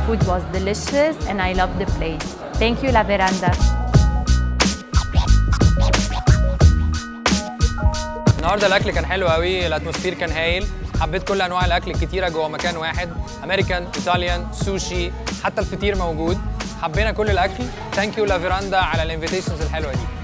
food was delicious and I loved the place. Thank you, La Veranda. النهارده الاكل كان حلو قوي الاتموسفير كان هايل حبيت كل انواع الاكل الكتيره جوه مكان واحد امريكان ايطاليان سوشي حتى الفطير موجود حبينا كل الاكل ثانك يو لا فيراندا على الانفيتيشنز الحلوه دي